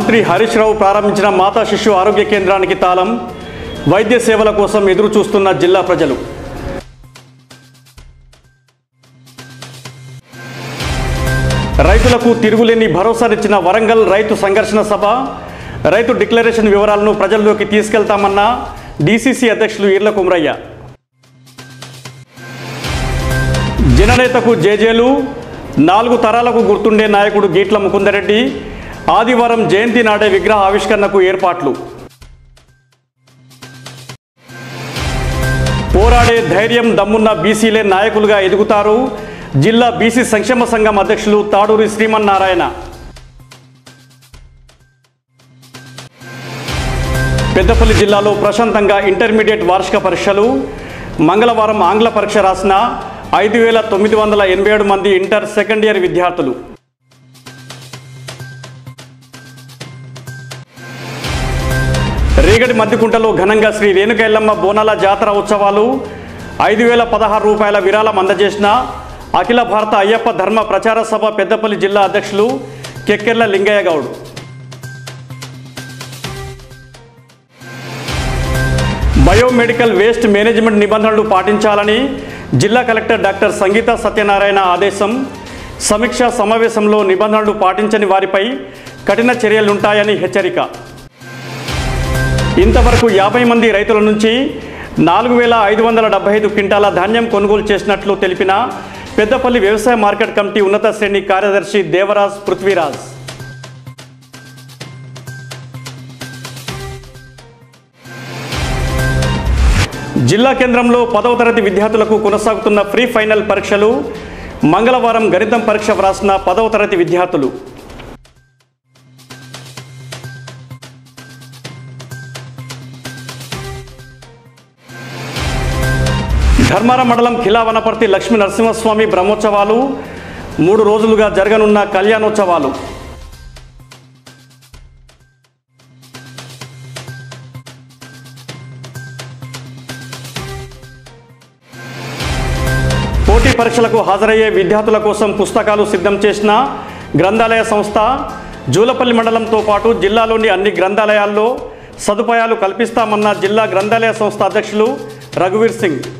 మంత్రి హరీష్ రావు ప్రారంభించిన మాతా శిశు ఆరోగ్య కేంద్రానికి తాళం వైద్య సేవల కోసం ఎదురు చూస్తున్న జిల్లా ప్రజలు రైతులకు తిరుగులేని భరోసానిచ్చిన వరంగల్ రైతు సంఘర్షణ సభ రైతు డిక్లరేషన్ వివరాలను ప్రజల్లోకి తీసుకెళ్తామన్న డీసీసీ అధ్యక్షులు ఈర్ల కుమరయ్య జననేతకు జేజేలు నాలుగు తరాలకు గుర్తుండే నాయకుడు గీట్ల ముకుందరెడ్డి ఆదివారం జయంతి నాడే విగ్రహ ఆవిష్కరణకు ఏర్పాట్లు పోరాడే ధైర్యం దమ్మున్న బీసీలే నాయకులుగా ఎదుగుతారు జిల్లా బీసీ సంక్షేమ సంఘం అధ్యక్షులు తాడూరి శ్రీమన్నారాయణ పెద్దపల్లి జిల్లాలో ప్రశాంతంగా ఇంటర్మీడియట్ వార్షిక పరీక్షలు మంగళవారం ఆంగ్ల పరీక్ష రాసిన ఐదు వేల తొమ్మిది వందల ఎనభై ఏడు మంది ఇంటర్ సెకండ్ ఇయర్ విద్యార్థులు రేగడి మద్దికుంటలో ఘనంగా శ్రీ రేణుకైల్లమ్మ బోనాల జాతర ఉత్సవాలు ఐదు వేల పదహారు రూపాయల విరాళం అందజేసిన అఖిల భారత అయ్యప్ప ధర్మ ప్రచార సభ పెద్దపల్లి జిల్లా అధ్యక్షులు Kekkerla Lingaiah Goud biomedical waste management నిబంధనలు పాటించాలని జిల్లా కలెక్టర్ డాక్టర్ సంగీత సత్యనారాయణ ఆదేశం సమీక్షా సమావేశంలో నిబంధనలు పాటించని వారిపై కఠిన చర్యలుంటాయని హెచ్చరిక ఇంతవరకు యాభై మంది రైతుల నుంచి నాలుగు వేల ఐదు వందల డెబ్బై ఐదు క్వింటాల ధాన్యం కొనుగోలు చేసినట్లు తెలిపిన పెద్దపల్లి వ్యవసాయ మార్కెట్ కమిటీ ఉన్నత శ్రేణి కార్యదర్శి దేవరాజ్ పృథ్వీరాజ్ జిల్లా కేంద్రంలో పదవ తరగతి విద్యార్థులకు కొనసాగుతున్న ప్రీ ఫైనల్ పరీక్షలు మంగళవారం గణితం పరీక్ష వ్రాసిన పదవ తరగతి విద్యార్థులు ధర్మారం మండలం ఖిలా వనపర్తి లక్ష్మీ నరసింహస్వామి బ్రహ్మోత్సవాలు మూడు రోజులుగా జరగనున్న కళ్యాణోత్సవాలు పోటీ పరీక్షలకు హాజరయ్యే విద్యార్థుల కోసం పుస్తకాలు సిద్ధం చేసిన గ్రంథాలయ సంస్థ జూలపల్లి మండలంతో పాటు జిల్లాలోని అన్ని గ్రంథాలయాల్లో సదుపాయాలు కల్పిస్తామన్న జిల్లా గ్రంథాలయ సంస్థ అధ్యక్షులు రఘువీర్ సింగ్